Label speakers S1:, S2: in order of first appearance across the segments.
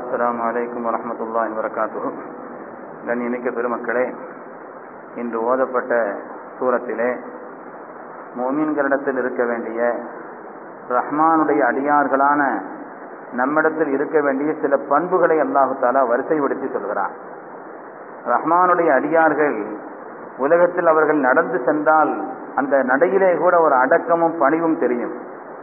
S1: السلام عليكم ورحمة الله وبركاته கண்ணியமிக்க பெருமக்களே இன்று ஓதப்பட்ட சூரத்திலே மோமீன்களிடத்தில் இருக்க வேண்டிய ரஹ்மானுடைய அடியார்களான நம்மிடத்தில் இருக்க வேண்டிய சில பண்புகளை அல்லாஹு தாலா வரிசைப்படுத்தி சொல்கிறான் ரஹ்மானுடைய அடியார்கள் உலகத்தில் அவர்கள் நடந்து சென்றால் அந்த நடையிலே கூட ஒரு அடக்கமும் பணிவும் தெரியும்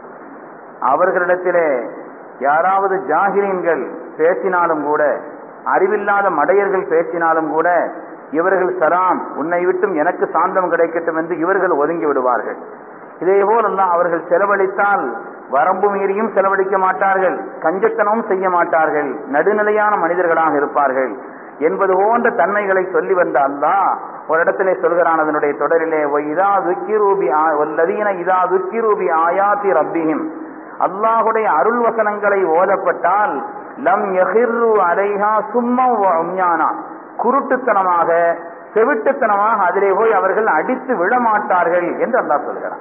S1: அவர்களிடத்திலே யாராவது ஜாகிரீன்கள் பேசினாலும் கூட அறிவில்லாத மடையர்கள் பேசினாலும் கூட இவர்கள் சலாம் உன்னை விட்டும் எனக்கு சாந்தம் கிடைக்கட்டும் என்று இவர்கள் ஒதுங்கி விடுவார்கள் இதே போலெல்லாம் அவர்கள் செலவழித்தால் வரம்பு மீறியும் செலவழிக்க மாட்டார்கள் கஞ்சத்தனமும் செய்ய மாட்டார்கள் நடுநிலையான மனிதர்களாக இருப்பார்கள் என்பது போன்ற தன்மைகளை சொல்லி வந்த அல்லாஹ் ஒரு இடத்திலே சொல்கிறான் அதனுடைய தொடரிலே இதா துக்கிரூபி வல்லதீன இதா துக்கிரூபி ஆயாத்தி ரப்பிஹிம் அல்லாஹுடைய அருள் வசனங்களை ஓதப்பட்டால் லம் யஹிர்ரு அலைஹா சும்மா உம்ஞானா குருட்டுத்தனமாக செவிட்டுத்தனமாக அதிலே போய் அவர்கள் அடித்து விழமாட்டார்கள் என்று அல்லாஹ் சொல்கிறான்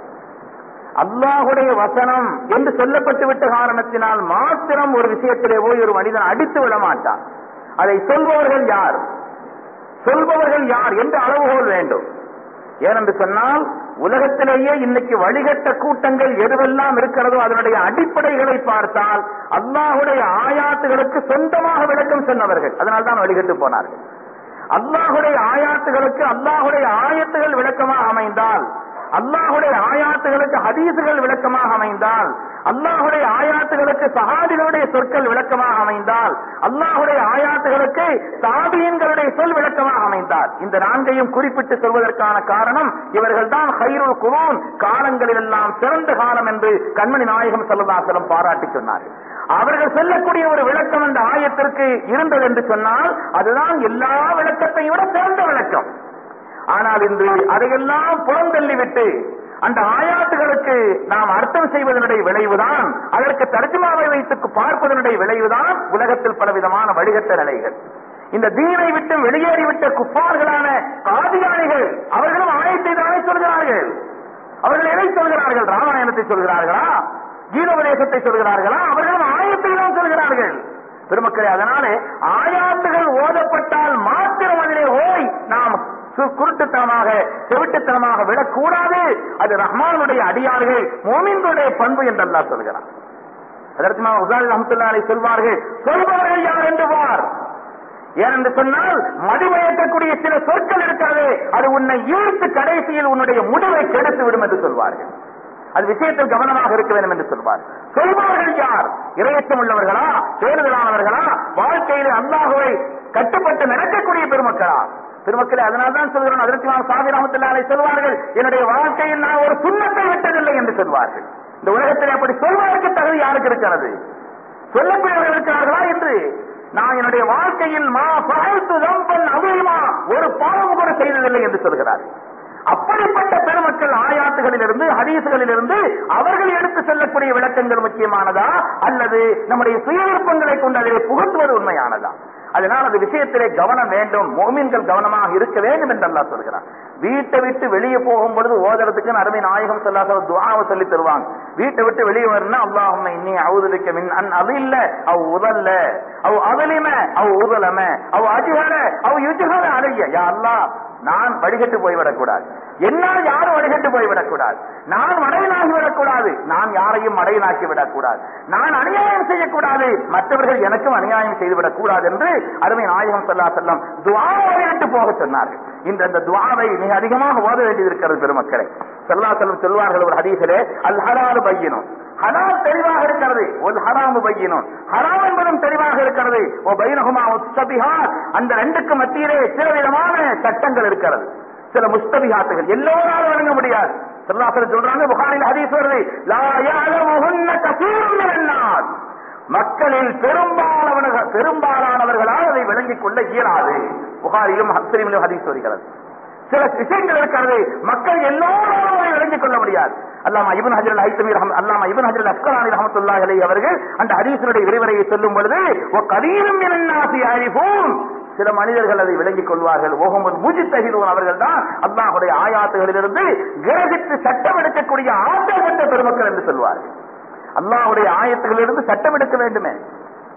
S1: அல்லாஹுடைய வசனம் என்று சொல்லப்பட்டு விட்ட காரணத்தினால் மாத்திரம் ஒரு விஷயத்திலே போய் ஒரு மனிதன் அடித்து விழமாட்டான் அதை சொல்பவர்கள் யார் சொல்பவர்கள் யார் என்று அளவுகோல் வேண்டும் ஏனென்று சொன்னால் உலகத்திலேயே இன்னைக்கு வழிகட்ட கூட்டங்கள் எதுவெல்லாம் இருக்கிறதோ அதனுடைய அடிப்படைகளை பார்த்தால் அல்லாஹுடைய ஆயாத்துகளுக்கு சொந்தமாக விளக்கம் சொன்னவர்கள் அதனால்தான் வழிகட்டு போனார்கள் அல்லாஹுடைய ஆயாத்துகளுக்கு அல்லாஹுடைய ஆயத்துகள் விளக்கமாக அமைந்தால் அல்லாஹுடைய ஆயாத்துகளுக்கு ஹதீசுகள் விளக்கமாக அமைந்தால் அல்லாஹுடைய ஆயாத்துகளுக்கு சஹாபிகளுடைய சொற்கள் விளக்கமாக அமைந்தால் அல்லாஹுடைய ஆயாத்துகளுக்கு சாபியன்களுடைய சொல் விளக்கமாக அமைந்தால் இந்த நான்கையும் குறிப்பிட்டு சொல்வதற்கான காரணம் இவர்கள் தான் ஹைருல் குரோன் காலங்களில் எல்லாம் சிறந்த காலம் என்று கண்மணி நாயகம் செல்லதாசலம் பாராட்டி சொன்னார்கள் அவர்கள் சொல்லக்கூடிய ஒரு விளக்கம் அந்த ஆயத்திற்கு இருந்தது என்று சொன்னால் அதுதான் எல்லா விளக்கத்தையும் விட சிறந்த விளக்கம் ஆனால் இன்று அதையெல்லாம் புறந்தள்ளிவிட்டு அந்த ஆயாத்துகளுக்கு நாம் அர்த்தம் செய்வதனுடைய விளைவுதான் அதற்கு தர்ஜுமாவை வைத்து பார்ப்பதனுடைய விளைவுதான் உலகத்தில் பலவிதமான வழிகட்ட நிலைகள் இந்த தீனை விட்டு வெளியேறிவிட்ட குப்பார்களான காதியானிகள் அவர்களும் ஆயத்தை தானே சொல்கிறார்கள் அவர்கள் எதை சொல்கிறார்கள் ராமாயணத்தை சொல்கிறார்களா கீதோபதேசத்தை சொல்கிறார்களா அவர்களும் ஆயத்தை தான் சொல்கிறார்கள் பெருமக்களே அதனாலே ஆயாத்துகள் ஓதப்பட்டால் மாத்திரம் அதிலே ஓய் நாம் குருட்டுத்தனமாக செவிட்டுத்தனமாக விடக்கூடாது அது ரஹ்மானுடைய அடியார்கள் மோமின்களுடைய பண்பு என்று அல்லா சொல்கிறார் அதற்கு நாம் உசால் அஹமத்துல்லாலை சொல்வார்கள் சொல்பவர்கள் யார் என்று பார் ஏனென்று சொன்னால் மதுமயக்கக்கூடிய சில சொற்கள் இருக்கிறது அது உன்னை ஈர்த்து கடைசியில் உன்னுடைய முடிவை கெடுத்து விடும் என்று சொல்வார்கள் அது விஷயத்தில் கவனமாக இருக்க வேண்டும் என்று சொல்வார் சொல்பவர்கள் யார் இரையச்சம் உள்ளவர்களா தேர்தலானவர்களா வாழ்க்கையில் அல்லாஹுவை கட்டுப்பட்டு நடக்கக்கூடிய பெருமக்களா பெருமக்களே அதனால்தான் சொல்கிறோம் அதற்கு நாம் சாதி ராமத்தில்லாலை சொல்வார்கள் என்னுடைய வாழ்க்கையில் நான் ஒரு சுண்ணத்தை விட்டதில்லை என்று சொல்வார்கள் இந்த உலகத்தில் அப்படி சொல்வதற்கு தகுதி யாருக்கு இருக்கிறது சொல்லக்கூடியவர்கள் இருக்கிறார்களா என்று நான் என்னுடைய வாழ்க்கையில் மா பகழ்த்து தம்பன் அபிமா ஒரு பாவம் கூட செய்ததில்லை என்று சொல்கிறார் அப்படிப்பட்ட பெருமக்கள் ஆயாத்துகளில் இருந்து ஹதீசுகளில் இருந்து அவர்கள் எடுத்து செல்லக்கூடிய விளக்கங்கள் முக்கியமானதா அல்லது நம்முடைய சுய விருப்பங்களை கொண்டு அதிலே புகட்டுவது உண்மையானதா அதனால் அந்த விஷயத்திலே கவனம் வேண்டும் மோமீன்கள் கவனமாக இருக்க வேண்டும் என்று அல்லா சொல்கிறார் வீட்டை விட்டு வெளியே போகும் பொழுது ஓதுறதுக்கு அருமை நாயகம் சொல்லாத துவாவை சொல்லி தருவாங்க வீட்டை விட்டு வெளியே வரணும் அல்லாஹும் இன்னி அவுதலிக்க மின் அன் அது இல்ல அவ் உதல்ல அவ் அவலிம அவ் உதலம அவ் அஜுகர அவ் யுஜுகர அலைய யா அல்லா நான் வழிகட்டு போய்விடக்கூடாது என்னால் யாரும் வழிகட்டு போய்விடக்கூடாது நான் மடையனாகி விடக்கூடாது நான் யாரையும் மடையனாக்கி விடக்கூடாது நான் அநியாயம் செய்யக்கூடாது மற்றவர்கள் எனக்கும் அநியாயம் செய்துவிடக் கூடாது என்று அருமை நாயகம் சொல்லா செல்லம் துவாவை விட்டு போக சொன்னார்கள் இந்த அந்த துவாவை மிக அதிகமாக ஓத வேண்டியது இருக்கிறது பெருமக்களை செல்லா செல்லம் சொல்வார்கள் ஒரு ஹதீசிலே அல் ஹலால் பையனும் ஹலால் தெளிவாக இருக்கிறது ஒரு ஹராமு பையனும் ஹராம் என்பதும் தெளிவாக இருக்கிறது ஓ பைனகுமா முஸ்தபிஹாத் அந்த ரெண்டுக்கு மத்தியிலே சில விதமான சட்டங்கள் இருக்கிறது சில முஸ்தபிஹாத்துகள் எல்லோராலும் வழங்க முடியாது சொல்லாசல் சொல்றாங்க புகாரில் ஹதீஸ் வருது லா யஅலமுஹுன்ன கஸீருன் மினன்னாஸ் மக்களில் பெரும்பாலானவர்கள் பெரும்பாலானவர்களால் அதை விளங்கிக் கொள்ள இயலாது புகாரிலும் ஹஸ்ரீமிலும் ஹதீஸ் வருகிறது சில விஷயங்கள் இருக்கிறது மக்கள் எல்லோரும் அதை விளங்கிக் கொள்ள முடியாது அல்லாமா இபன் ஹஜர் ஹைத்தமி அல்லாமா இபன் ஹஜர் அஸ்கலானி ரஹமத்துல்லாஹ் அலை அவர்கள் அந்த ஹதீஸனுடைய விரிவரையை சொல்லும் பொழுது கதீரும் என்னாசி அறிவோம் சில மனிதர்கள் அதை விளங்கிக் கொள்வார்கள் ஓகமுன் முஜித்தகிலூன் அவர்கள் தான் அல்லாஹுடைய ஆயாத்துகளிலிருந்து கிரகித்து சட்டம் எடுக்கக்கூடிய ஆற்றல் பெற்ற பெருமக்கள் என்று சொல்வார்கள் அல்லாஹுடைய ஆயத்துகளிலிருந்து சட்டம் எடுக்க வேண்டுமே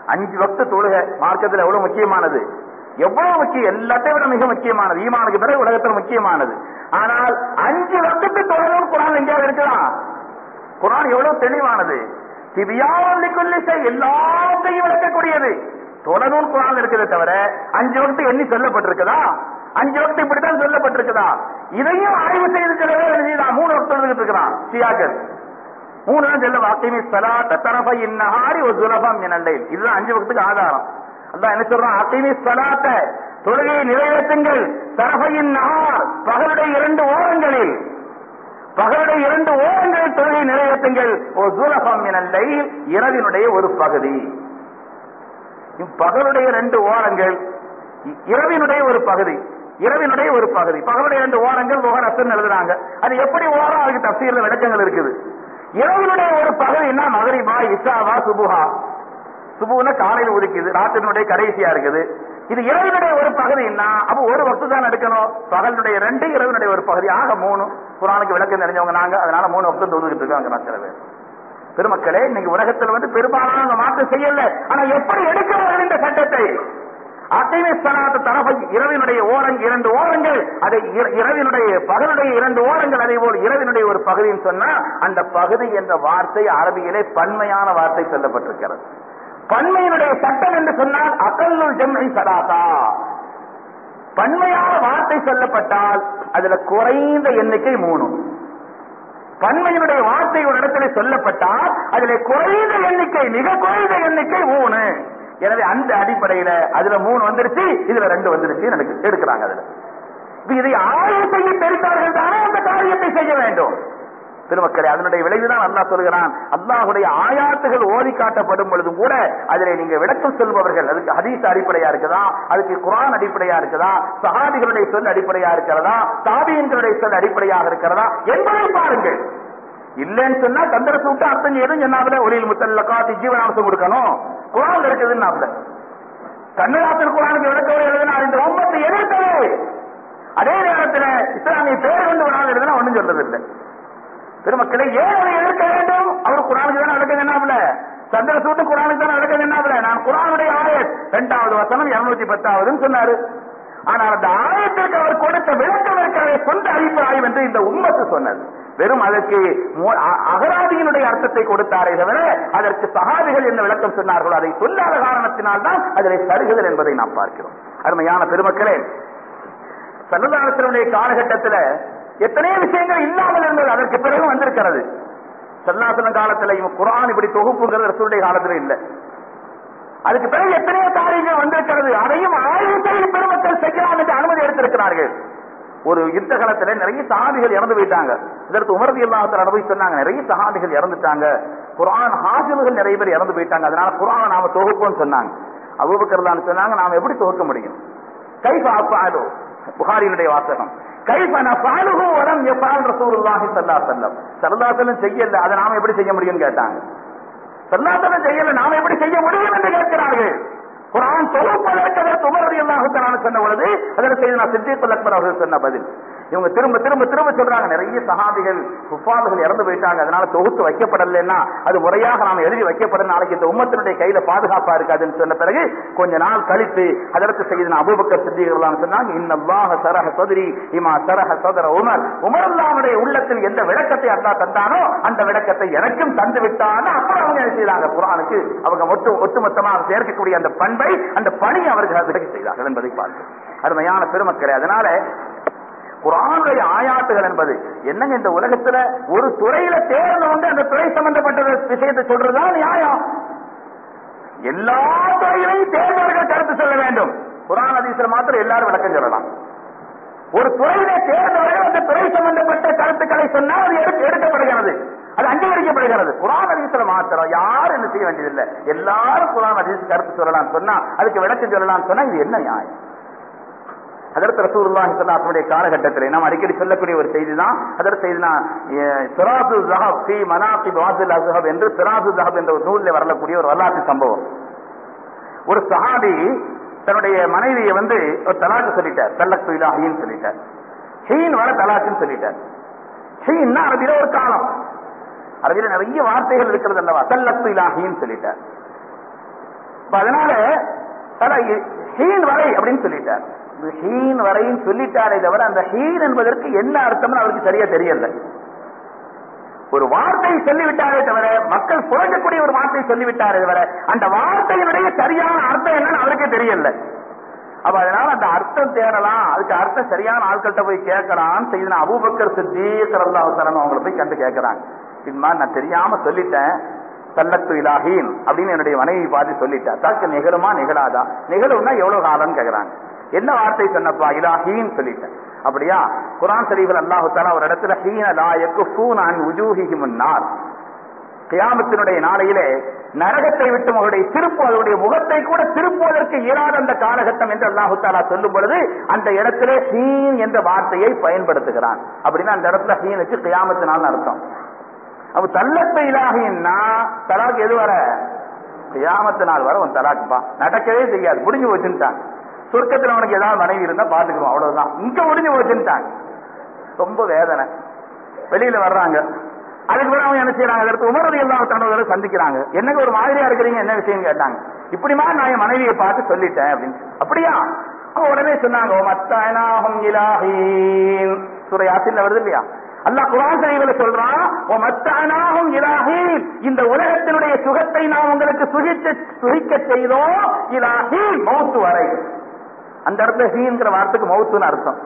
S1: அஞ்சு வக்து தொழுகை மார்க்கத்தில் எவ்வளவு முக்கியமானது எவ்வளவு முக்கியம் எல்லாத்தையும் விட மிக முக்கியமானது ஈமானுக்கு பிறகு உலகத்தில் முக்கியமானது ஆனால் அஞ்சு வக்துக்கு தொழணும் குரான் எங்கேயாவது இருக்கலாம் குரான் எவ்வளவு தெளிவானது திவ்யாவல்லிக்குள்ளே எல்லாத்தையும் விளக்கக்கூடியது தொடரும் குரான் இருக்கிறத தவிர அஞ்சு வகுத்து எண்ணி சொல்லப்பட்டிருக்குதா அஞ்சு வகுத்து இப்படித்தான் சொல்லப்பட்டிருக்குதா இதையும் ஆய்வு செய்திருக்கிறதே எழுதிதான் மூணு வகுத்து இருக்கிறான் சியாக்கள் மூணு தான் சொல்ல வாக்கிமி சலாத்த தரபை இந்நகாரி ஒரு சுலபம் எனண்டை இதுதான் அஞ்சு வகுத்துக்கு ஆதாரம் அதான் என்ன சொல்றான் அத்திமி சலாத்த தொழுகையை நிறைவேற்றுங்கள் தரபையின் நகார் பகலுடைய இரண்டு ஓரங்களில் பகலுடைய இரண்டு ஓரங்களில் தொழுகை நிறைவேற்றுங்கள் ஒரு சூலகம் எனண்டை இரவினுடைய ஒரு பகுதி பகலுடைய ரெண்டு ஓரங்கள் இரவினுடைய ஒரு பகுதி இரவினுடைய ஒரு பகுதி பகலுடைய ரெண்டு ஓரங்கள் முகரசன் எழுதுறாங்க அது எப்படி ஓரம் அதுக்கு தப்சீர்ல விளக்கங்கள் இருக்குது இரவினுடைய ஒரு பகுதினா மகரிபா இசாவா சுபுஹா சுபுன காலையில் ஒதுக்குது ராத்திரினுடைய கடைசியா இருக்குது இது இரவினுடைய ஒரு பகுதின்னா அப்ப ஒரு வக்து தான் எடுக்கணும் பகலுடைய ரெண்டு இரவினுடைய ஒரு பகுதி ஆக மூணு குரானுக்கு விளக்கம் தெரிஞ்சவங்க நாங்க அதனால மூணு வக்து தொழுதுகிட்டு இருக்காங்க நான் சில பேர் பெருமக்களே இன்னைக்கு உலகத்தில் வந்து பெரும்பாலான மாற்றம் செய்யல ஆனா எப்படி எடுக்கிறார்கள் இந்த சட்டத்தை அத்தைமை சலாத்து தரபை இரவினுடைய ஓரங்கள் இரண்டு ஓரங்கள் அதை இரவினுடைய பகலுடைய இரண்டு ஓரங்கள் அதே போல் இரவினுடைய ஒரு பகுதின்னு சொன்னா அந்த பகுதி என்ற வார்த்தை அரபியிலே பன்மையான வார்த்தை சொல்லப்பட்டிருக்கிறது பன்மையினுடைய சட்டம் என்று சொன்னால் அகல்லுள் ஜெம்மை சலாத்தா பன்மையான வார்த்தை சொல்லப்பட்டால் அதுல குறைந்த எண்ணிக்கை மூணு பன்மையினுடைய வார்த்தை ஒரு இடத்துல சொல்லப்பட்டால் அதுல குறைந்த எண்ணிக்கை மிக குறைந்த எண்ணிக்கை மூணு எனவே அந்த அடிப்படையில அதுல மூணு வந்துருச்சு இதுல ரெண்டு வந்துருச்சு எடுக்கிறாங்க அதுல இதை ஆய்வு செய்ய தெரிந்தவர்கள் தானே அந்த காரியத்தை செய்ய வேண்டும் திருமக்களே அதனுடைய விளைவுதான் அல்லா சொல்கிறான் அல்லாஹுடைய ஆயாத்துகள் ஓதி காட்டப்படும் பொழுதும் கூட அதிலே நீங்க விளக்கம் சொல்பவர்கள் அதுக்கு ஹதீஸ் அடிப்படையா இருக்குதா அதுக்கு குரான் அடிப்படையா இருக்குதா சஹாபிகளுடைய சொல் அடிப்படையா இருக்கிறதா தாபியன்களுடைய சொல் அடிப்படையாக இருக்கிறதா என்பதை பாருங்கள் இல்லைன்னு சொன்னா தந்திர சூட்டு அர்த்தம் எதுவும் சொன்னாப்புல ஒளியில் முத்தல்ல காத்தி ஜீவனாம்சம் கொடுக்கணும் குரான் இருக்குதுன்னாப்புல கண்ணதாசன் குரானுக்கு விளக்கம் எழுதுனா இந்த உம்மத்தை எதிர்த்தது அதே நேரத்தில் இஸ்லாமிய பேர் கொண்டு வேணாலும் எழுதுனா ஒண்ணும் சொல்றது இல்லை பெருமக்களை ஏன் அதை எதிர்க்க வேண்டும் அவர் குரானுக்கு தான் நடக்க சொன்னாப்ல சந்திர சூட்டு குரானுக்கு தான் நடக்க சொன்னாப்ல நான் குரானுடைய ஆயத் இரண்டாவது வசனம் இருநூத்தி பத்தாவதுன்னு சொன்னாரு ஆனால் அந்த ஆயத்திற்கு அவர் கொடுத்த விளக்கம் இருக்கிற சொந்த அபிப்பிராயம் என்று இந்த உம்மத்து சொன்னது வெறும் அதற்கு அகராதியினுடைய அர்த்தத்தை கொடுத்தாரே தவிர அதற்கு சகாதிகள் என்ன விளக்கம் சொன்னார்களோ அதை சொல்லாத காரணத்தினால் தான் அதில் சருகுதல் என்பதை நாம் பார்க்கிறோம் அருமையான பெருமக்களே சன்னதானத்தினுடைய காலகட்டத்தில் எத்தனையோ விஷயங்கள் இல்லாமல் இருந்தது அதற்கு பிறகு வந்திருக்கிறது சல்லாசன காலத்துல இவன் குரான் இப்படி தொகுப்புங்கிறது ரசூலுடைய காலத்துல இல்ல அதுக்கு பிறகு எத்தனையோ காரியங்கள் வந்திருக்கிறது அதையும் ஆய்வு செய்து பெருமக்கள் செய்யலாம் என்று அனுமதி எடுத்திருக்கிறார்கள் ஒரு யுத்த காலத்துல நிறைய சஹாபிகள் இறந்து போயிட்டாங்க இதற்கு உமரதி இல்லாத அனுபவி சொன்னாங்க நிறைய சஹாபிகள் இறந்துட்டாங்க குரான் ஹாஜில்கள் நிறைய பேர் இறந்து போயிட்டாங்க அதனால குரானை நாம தொகுப்போம்னு சொன்னாங்க அபூபக்கர்லான்னு சொன்னாங்க நாம எப்படி தொகுக்க முடியும் கைஃப அஃபாலு புகாரினுடைய வாசகம் கைஃப நஃபாலுஹு வலம் யஃபால் ரசூலுல்லாஹி ஸல்லல்லாஹு அலைஹி வஸல்லம் ஸல்லல்லாஹு அலைஹி வஸல்லம் செய்யல அதை நாம எப்படி செய்ய முடியும்னு கேட்டாங்க ஸல்லல்லாஹு அலைஹி வஸல்லம் செய்யல நாம எப்படி செய்ய முடியும் என்று கேட்கிறார்கள் குரான் தொகுப்பதற்கு அதற்கு உமர் ரலியல்லாஹு தஆலா சொன்ன பொழுது அதற்கு செய்தனா சித்திக் அக்பர் அவர்கள் சொன்ன பதில் இவங்க திரும்ப திரும்ப திரும்ப சொல்றாங்க நிறைய சஹாபிகள் குஃபாதுகள் இறந்து போயிட்டாங்க அதனால தொகுத்து வைக்கப்படலைன்னா அது முறையாக நாம எழுதி வைக்கப்பட நாளைக்கு இந்த உம்மத்தினுடைய கையில பாதுகாப்பா இருக்காதுன்னு சொன்ன பிறகு கொஞ்ச நாள் கழித்து அதற்கு செய்தனா அபூபக்கர் சித்திகர்களாம் சொன்னாங்க இன்னல்லாஹ சரஹ சதுரி இமா சரஹ சதர உமர் உமர் அல்லாஹ்வுடைய உள்ளத்தில் எந்த விளக்கத்தை அல்லாஹ் தந்தானோ அந்த விளக்கத்தை எனக்கும் தந்து விட்டான்னு அப்புறம் அவங்க என்ன செய்தாங்க குரானுக்கு அவங்க ஒட்டு ஒட்டுமொத்தமாக சேர்க்கக்கூடிய அந்த பண்பை அந்த பணி அவர்கள் விலகி செய்தார்கள் என்பதை பார்க்கிறோம் அருமையான பெருமக்களே அதனால குரானுடைய ஆயாட்டுகள் என்பது என்னங்க இந்த உலகத்துல ஒரு துறையில தேர்ந்தவங்க அந்த துறை சம்பந்தப்பட்ட விஷயத்தை சொல்றதுதான் நியாயம் எல்லா துறையிலையும் தேர்ந்தவர்கள் கருத்து சொல்ல வேண்டும் குரான் அதிசல மாத்திரம் எல்லாரும் விளக்கம் சொல்லலாம் ஒரு துறையில தேர்ந்தவர்கள் அந்த துறை சம்பந்தப்பட்ட கருத்துக்களை சொன்னால் அது எடுத்து எடுக்கப்படுகிறது அது அங்கீகரிக்கப்படுகிறது குரான் அதிசல மாத்திரம் யாரும் என்ன செய்ய வேண்டியதில்லை எல்லாரும் குரான் அதிச கருத்து சொல்லலாம் சொன்னா அதுக்கு விளக்கம் சொல்லலாம் சொன்னா இது என்ன நியாயம் அதற்கு ரசூலுல்லாஹி ஸல்லல்லாஹு காலகட்டத்தில் நாம் அடிக்கடி சொல்லக்கூடிய ஒரு செய்தி தான் அதற்கு செய்தினா சிராது ஜஹப் ஃபி மனாகிப் வாசில் அஸ்ஹப் என்று சிராது ஜஹப் என்ற ஒரு நூலில் வரக்கூடிய ஒரு வரலாற்று சம்பவம் ஒரு சஹாபி தன்னுடைய மனைவியை வந்து ஒரு தலாக்கு சொல்லிட்டார் தல்லக்கு இலாஹின்னு சொல்லிட்டார் ஹீன் வர தலாக்குன்னு சொல்லிட்டார் ஹீன்னா அரபியில ஒரு காலம் அரபியில நிறைய வார்த்தைகள் இருக்கிறது அல்லவா தல்லக்கு இலாஹின்னு சொல்லிட்டார் இப்ப அதனால அதான் இ- ஹீன் வரை அப்படின்னு சொல்லிட்டார் இந்த ஹீன் வரைன்னு சொல்லிட்டாரே தவிர அந்த ஹீன் என்பதற்கு என்ன அர்த்தம்னு அவருக்கு சரியா தெரியல ஒரு வார்த்தை சொல்லிவிட்டாரே தவிர மக்கள் புரஞ்சக்கூடிய ஒரு வார்த்தை சொல்லிவிட்டாரே தவிர அந்த வார்த்தையினுடைய சரியான அர்த்தம் என்னன்னு அவருக்கே தெரியல அப்ப அதனால அந்த அர்த்தம் தேடலாம் அதுக்கு அர்த்தம் சரியான ஆட்கள்கிட்ட போய் கேட்கலாம் செய்து அபூபக்கர் சித்தீக் ரல்லாஹு தஆலா அவங்கள போய் கண்டு கேட்கறாங்க இது மாதிரி நான் தெரியாம சொல்லிட்டேன் சல்லத்து இலாஹீன் அப்படின்னு என்னுடைய மனைவி பார்த்து சொல்லிட்டேன் தாக்கு நிகழுமா நிகழாதா நிகழும்னா எவ்வளவு காலம்னு கேக்குறாங்க என்ன வார்த்தை சொன்னப்பா இலாஹீன் சொல்லிட்டேன் அப்படியா குரான் ஷரீஃபில் அல்லாஹு தஆலா ஒரு இடத்துல ஹீன லா யக்குஃபூன அன் வுஜூஹிஹிம் நார் கியாமத்தினுடைய நாளையிலே நரகத்தை விட்டு அவருடைய திருப்பு அவருடைய முகத்தை கூட திருப்புவதற்கு இயலாத அந்த காலகட்டம் என்று அல்லாஹு தாலா சொல்லும் பொழுது அந்த இடத்திலே ஹீன் என்ற வார்த்தையை பயன்படுத்துகிறான் அப்படின்னா அந்த இடத்துல ஹீனுக்கு கியாமத்தினால் அர்த்தம் அப்ப தள்ளத்தை இலாகின்னா தலாக்கு எது வர கியாமத்து நாள் வர உன் தலாக்குப்பா நடக்கவே செய்யாது முடிஞ்சு வச்சுட்டான் சொர்க்கத்துல அவனுக்கு ஏதாவது மனைவி இருந்தா பாத்துக்குவோம் அவ்வளவுதான் இங்க முடிஞ்சு வச்சுட்டான் ரொம்ப வேதனை வெளியில வர்றாங்க அதுக்கு பிறகு அவங்க என்ன செய்யறாங்க அதற்கு உமரது எல்லாம் தன்னோட சந்திக்கிறாங்க என்னங்க ஒரு மாதிரியா இருக்கிறீங்க என்ன விஷயம் கேட்டாங்க இப்படிமா நான் என் மனைவியை பார்த்து சொல்லிட்டேன் அப்படின்னு அப்படியா அவங்க உடனே சொன்னாங்க "ஓ மத்தாயனாஹும் இலாஹீன் சூரை யாசின்ல வருது இல்லையா அல்லாஹ் குரான் ஷரீஃப்ல சொல்றான் "ஓ மத்தாயனாஹும் இலாஹீன் இந்த உலகத்தினுடைய சுகத்தை நாம் உங்களுக்கு சுகிக்க சுகிக்க செய்தோம் இலாஹீன் மௌத்து வரை அந்த இடத்துல ஹீன்ங்கிற வார்த்தைக்கு மௌத்துன்னு அர்த்தம்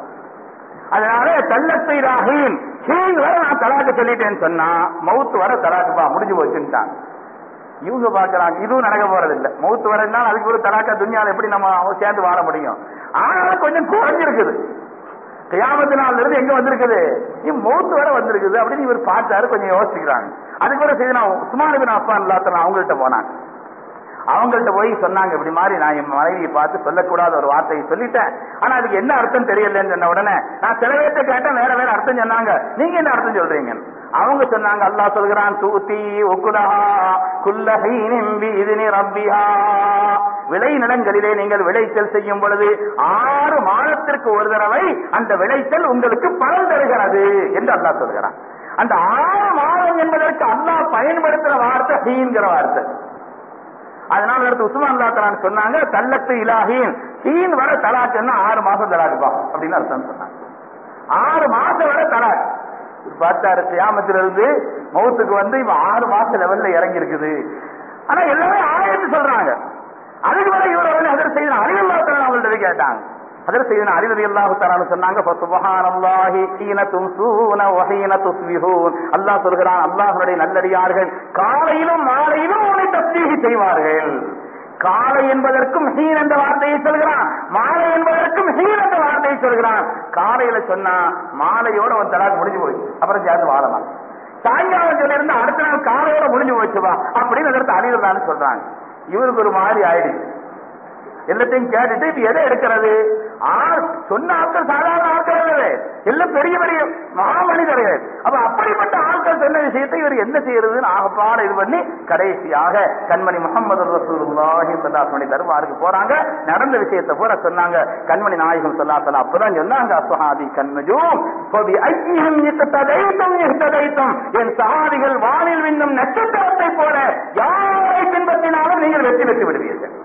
S1: அதனால தள்ளத்தை ராகின் ஹீன் வர நான் தலாக்கு சொல்லிட்டேன்னு சொன்னா மவுத்து வர தலாக்குப்பா முடிஞ்சு போச்சுட்டான் இவங்க பாக்குறாங்க இதுவும் நடக்க போறது இல்ல மவுத்து வரன்னா அதுக்கு ஒரு தலாக்கா துணியால எப்படி நம்ம சேர்ந்து வாழ முடியும் ஆனாலும் கொஞ்சம் குறைஞ்சிருக்குது கியாமத்து நாள்ல இருந்து எங்க வந்திருக்குது இவ் மௌத்து வர வந்திருக்குது அப்படின்னு இவர் பார்த்தாரு கொஞ்சம் யோசிக்கிறாங்க அதுக்கு கூட செய்து நான் உஸ்மான் பின் அஃபான் இல்லாத அவங்கள்ட்ட போனாங்க அவங்கள்ட்ட போய் சொன்னாங்க இப்படி மாதிரி நான் என் மனைவியை பார்த்து சொல்லக்கூடாத ஒரு வார்த்தையை சொல்லிட்டேன் ஆனா அதுக்கு என்ன அர்த்தம் தெரியலன்னு சொன்ன உடனே நான் சில பேர்த்த கேட்டேன் வேற வேற அர்த்தம் சொன்னாங்க நீங்க என்ன அர்த்தம் சொல்றீங்க அவங்க சொன்னாங்க அல்லாஹ் சொல்கிறான் தூத்தி உக்குலஹா குல்லஹீனிம் பிஇذن ரப்பிஹா விளை நிலங்களிலே நீங்கள் விளைச்சல் செய்யும் பொழுது ஆறு மாதத்திற்கு ஒரு தடவை அந்த விளைச்சல் உங்களுக்கு பலன் தருகிறது என்று அல்லாஹ் சொல்கிறான் அந்த ஆறு மாதம் என்பதற்கு அல்லாஹ் பயன்படுத்துற வார்த்தை ஹீன்கிற வார்த்தை அதனால அடுத்து உஸ்மான் அல்லாத்தலான் சொன்னாங்க தல்லத்து இலாஹீன் ஹீன் வர தலாக்குன்னா ஆறு மாசம் தலாக்குப்பா அப்படின்னு அர்த்தம் சொன்னாங்க ஆறு மாசம் வர தலாக் பார்த்தாரு கியாமத்துல இருந்து மௌத்துக்கு வந்து இவன் ஆறு மாசம் லெவல்ல இறங்கி இருக்குது ஆனா எல்லாமே ஆயிரத்து சொல்றாங்க அதுக்கு வரை இவர் வந்து அதர் செய்த அறிவல்லாத்தலான் அவங்கள்ட்ட போய் கேட்டாங்க அதர் செய்த அறிவதி அல்லாஹு தரான்னு சொன்னாங்க சுபஹானல்லாஹி ஹீன தும்சூன வஹீன துஸ்பிஹூன் அல்லாஹ் சொல்கிறான் அல்லாஹ்வுடைய நல்லடியார்கள் காலையிலும் மாலையிலும் உன்னை தஸ்பீஹ் செய்வார்கள் காலை என்பதற்கும் ஹீன் என்ற வார்த்தையை சொல்கிறான் மாலை என்பதற்கும் ஹீன் என்ற வார்த்தையை சொல்கிறான் காலையில சொன்னா மாலையோட ஒரு தலாக்கு முடிஞ்சு போச்சு அப்புறம் சேர்ந்து வாழலாம் சாயங்காலம் சொல்லியிருந்தா அடுத்த நாள் காலையோட முடிஞ்சு போச்சுவா அப்படின்னு அதற்கு அறிவுதான்னு சொல்றாங்க இவருக்கு ஒரு மாதிரி ஆயிடுச்சு எல்லாத்தையும் கேட்டுட்டு இப்ப எதை எடுக்கிறது ஆள் சொன்ன ஆட்கள் சாதாரண ஆட்கள் அல்லவே எல்லாம் பெரிய பெரிய மகாமனிதர்கள் அப்ப அப்படிப்பட்ட ஆட்கள் சொன்ன விஷயத்தை இவர் என்ன செய்யறதுன்னு ஆகப்பாட இது பண்ணி கடைசியாக கண்மணி முகமது ரசூலுல்லாஹி சல்லாஹ்மணி தர்பாருக்கு போறாங்க நடந்த விஷயத்தை பூரா சொன்னாங்க கண்மணி நாயகம் சல்லாஹ் அப்பதான் சொன்னாங்க அஸ்வஹாதி கண்மஜூம் பொதி ஐக்கியம் இத்ததைத்தம் இத்ததைத்தம் என் சகாதிகள் வானில் விண்ணும் நட்சத்திரத்தை போல யாரை பின்பற்றினாலும் நீங்கள் வெற்றி பெற்று விடுவீர்கள்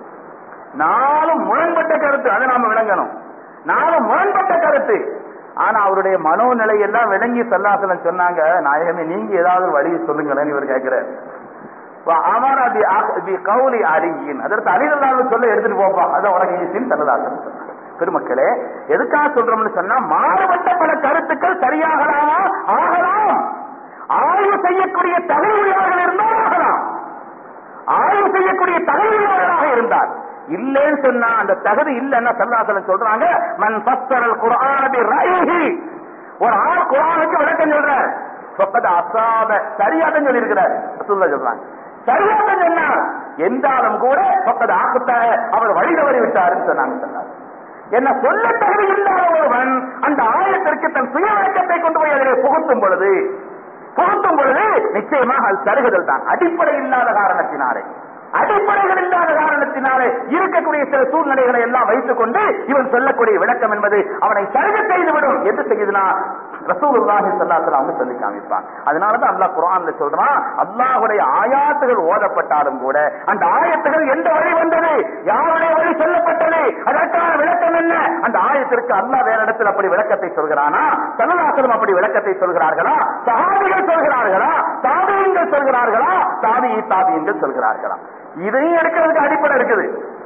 S1: நாளும் முரண்பட்ட கருத்து அதை நாம விளங்கணும் நாளும் முரண்பட்ட கருத்து ஆனா அவருடைய மனோநிலை எல்லாம் விளங்கி சல்லாசலம் சொன்னாங்க நாயகமே நீங்க ஏதாவது வழி சொல்லுங்களேன்னு இவர் கேட்கிறார் அமர பி அஹ் பி கௌலி அலியின் அதற்கு அலிதல்லாலும் சொல்ல எடுத்துட்டு போப்பா அதை உனக்கு ஈசின்னு சல்லதாசன் சொன்னாங்க பெருமக்களே எதுக்காக சொல்றோம்னு சொன்னா மாறுபட்ட பல கருத்துக்கள் சரியாகலாமா ஆகலாம் ஆய்வு செய்யக்கூடிய தகுதியுள்ளவர்கள் இருந்தால் ஆகலாம் ஆய்வு செய்யக்கூடிய தகுதியுள்ளவர்களாக இருந்தார் இல்லைன்னு சொன்னா அந்த தகுதி இல்லைன்னா சல்லாசலம் சொல்றாங்க மன் ஃபஸ்ஸரல் குர்ஆன பி ரய்ஹி ஒரு ஆள் குர்ஆனுக்கு விளக்கம் சொல்றார் ஃபக்கத் அஸாப சரியாக சொல்லி இருக்கிறார் ரசூலுல்லாஹ் சொல்றாங்க சரியாக சொன்னார் என்றாலும் கூட ஃபக்கத் ஆகத்த அவர் வழி தவறி விட்டாருன்னு சொன்னாங்க சொன்னார் என்ன சொல்ல தகுதி இல்லாத ஒருவன் அந்த ஆயத்திற்கு தன் சுய விளக்கத்தை கொண்டு போய் அதிலே புகுத்தும் பொழுது புகுத்தும் பொழுது நிச்சயமாக அது தருகுதல் தான் அடிப்படை இல்லாத காரணத்தினாலே அடிப்படைகள் இல்லாத காரணத்தினாலே இருக்கக்கூடிய சில சூழ்நிலைகளை எல்லாம் வைத்துக் கொண்டு இவன் சொல்லக்கூடிய விளக்கம் என்பது அவனை சருக செய்துவிடும் எது செய்யுதுனா ரசூலுல்லாஹி ஸல்லல்லாஹு அவங்க சொல்லி காமிப்பாங்க அதனாலதான் அல்லாஹ் குர்ஆன்ல சொல்றான் அல்லாஹ்வுடைய ஆயாத்துகள் ஓதப்பட்டாலும் கூட அந்த ஆயத்துகள் எந்த வழி வந்தது யாருடைய வழி சொல்லப்பட்டது அதற்கான விளக்கம் என்ன அந்த ஆயத்திற்கு அல்லாஹ் வேற இடத்தில் அப்படி விளக்கத்தை சொல்கிறானா சல்லல்லாஹு அப்படி விளக்கத்தை சொல்கிறார்களா சஹாபிகள் சொல்கிறார்களா தாபியங்கள் சொல்கிறார்களா தாபி தாபியங்கள் சொல்கிறார்களா இதையும் எடுக்கிறதுக்கு அடிப்படை இருக்குது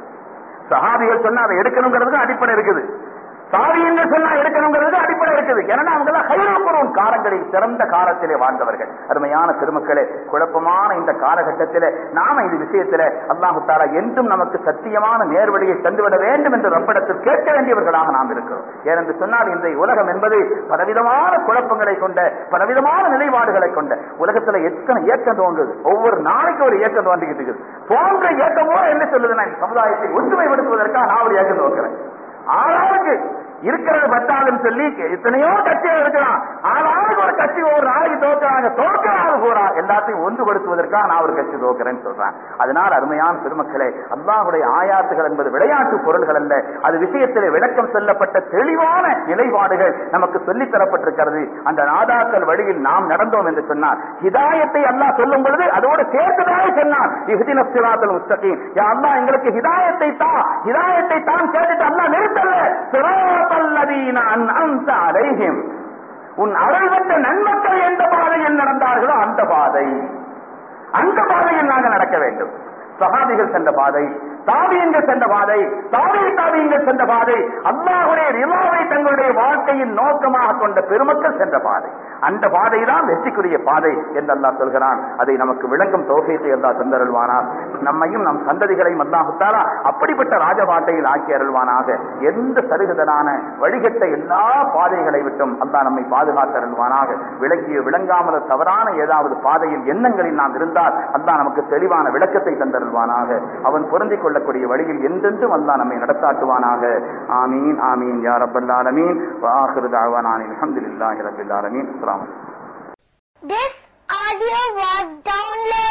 S1: சஹாபிகள் சொன்னா அதை எடுக்கணுங்கிறதுக்கு அடிப்படை இருக்குது சாவியங்கள் சொன்னா எடுக்கணுங்கிறது அடிப்படை இருக்குது ஏன்னா அவங்க எல்லாம் கைரோப்பரும் காலங்களில் சிறந்த காலத்திலே வாழ்ந்தவர்கள் அருமையான பெருமக்களே குழப்பமான இந்த காலகட்டத்திலே நாம இந்த விஷயத்திலே அல்லாஹு தாலா என்றும் நமக்கு சத்தியமான நேர்வழியை தந்துவிட வேண்டும் என்று ரப்பிடத்தில் கேட்க வேண்டியவர்களாக நாம் இருக்கிறோம் ஏனென்று சொன்னால் இந்த உலகம் என்பது பலவிதமான குழப்பங்களை கொண்ட பலவிதமான நிலைப்பாடுகளை கொண்ட உலகத்துல எத்தனை இயக்கம் தோன்றுது ஒவ்வொரு நாளைக்கு ஒரு இயக்கம் தோன்றிக்கிட்டு இருக்குது தோன்ற இயக்கமோ என்ன சொல்லுதுன்னா இந்த சமுதாயத்தை ஒற்றுமைப்படுத்துவதற்காக நான் ஒரு இயக்கம் துவக்கிறேன் ஆளாளுக்கு இருக்கிறது பத்தாதுன்னு சொல்லி எத்தனையோ கட்சிகள் இருக்கலாம் ஆளாளுக்கு ஒரு கட்சி ஒரு நாளைக்கு தோக்குறாங்க தோக்கிறாங்க பூரா எல்லாத்தையும் ஒன்றுபடுத்துவதற்காக நான் ஒரு கட்சி தோக்கிறேன்னு சொல்றேன் அதனால அருமையான பெருமக்களே அல்லாஹுடைய ஆயாத்துகள் என்பது விளையாட்டு பொருள்கள் அல்ல அது விஷயத்திலே விளக்கம் சொல்லப்பட்ட தெளிவான நிலைப்பாடுகள் நமக்கு சொல்லித் தரப்பட்டிருக்கிறது அந்த நாதாக்கள் வழியில் நாம் நடந்தோம் என்று சொன்னார் ஹிதாயத்தை அல்லாஹ் சொல்லும் பொழுது அதோடு சேர்த்துதானே சொன்னார் இஹ்தின சிராத்தல் முஸ்தகீம் யா அல்லாஹ் எங்களுக்கு ஹிதாயத்தை தா ஹிதாயத்தை தான் கேட்டுட்டு அல்லாஹ் நிறுத்தல்ல சிராத்தல்லதீன அன்அம்த அலைஹிம் உன் அருள் பெற்ற நன்மக்கள் எந்த பாதையில் நடந்தார்களோ அந்த பாதை அந்த பாதையில் நாங்கள் நடக்க வேண்டும் சகாபிகள் சென்ற பாதை தாவியங்கள் சென்ற பாதை தாவி தாவியங்கள் சென்ற பாதை அல்லாஹுடைய ரிவாவை தங்களுடைய வாழ்க்கையின் நோக்கமாக கொண்ட பெருமக்கள் சென்ற பாதை அந்த பாதை தான் வெற்றிக்குரிய பாதை என்று அல்லாஹ் சொல்கிறான் அதை நமக்கு விளங்கும் தோகையத்தை அல்லாஹ் தந்தருள்வானார் நம்மையும் நம் சந்ததிகளையும் அல்லாஹுத்தாரா அப்படிப்பட்ட ராஜபாட்டையில் ஆக்கி அருள்வானாக எந்த சருகுதலான வழிகட்ட எல்லா பாதைகளை விட்டும் அல்லாஹ் நம்மை பாதுகாத்தருள்வானாக விளக்கிய விளங்காமல் தவறான ஏதாவது பாதையில் எண்ணங்களில் நாம் இருந்தால் அல்லாஹ் நமக்கு தெளிவான விளக்கத்தை தந்தருள்வானாக அவன் பொருந்திக் கொள்ளக்கூடிய வழியில் என்றென்றும் அல்லாஹ் நம்மை நடத்தாட்டுவானாக ஆமீன் ஆமீன் யா ரப்பல் ஆலமீன் வாஹிரு தாவானான் அல்ஹம்துலில்லாஹி ரப்பில் ஆலமீன் அஸ்ஸலாமு
S2: This audio was downloaded